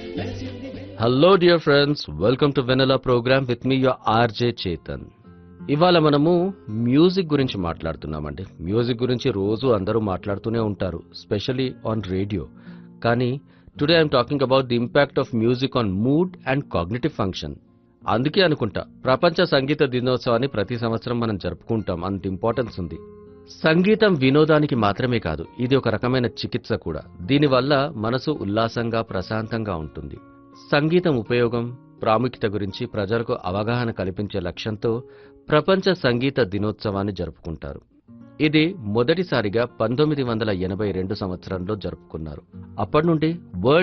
hello dear friends welcome to Vennela program with me your RJ Chetan ఇవాళ మనము music గురించి మాట్లాడుతున్నామండి మ్యూజిక్ గురించి రోజు అందరూ మాట్లాడుతూనే ఉంటారు స్పెషలీ ఆన్ రేడియో కానీ today I'm talking about the impact of music on mood and cognitive function అందుకే అనుకుంటా ప్రపంచ సంగీత దినోత్సవాన్ని ప్రతి సంవత్సరం మనం జరుపుకుంటాం అంత ఇంపార్టెన్స్ ఉంది సంగీతం వినోదానికి మాత్రమే కాదు ఇది ఒక రకమైన చికిత్స కూడా దీనివల్ల మనసు ఉల్లాసంగా ప్రశాంతంగా ఉంటుంది సంగీతం ఉపయోగం ప్రాముఖ్యత గురించి ప్రజలకు అవగాహన కల్పించే లక్ష్యంతో ప్రపంచ సంగీత దినోత్సవాన్ని జరుపుకుంటారు ఇది మొదటిసారిగా పంతొమ్మిది వందల ఎనభై రెండు సంవత్సరంలో జరుపుకున్నారు అప్పటి నుండి వరల్డ్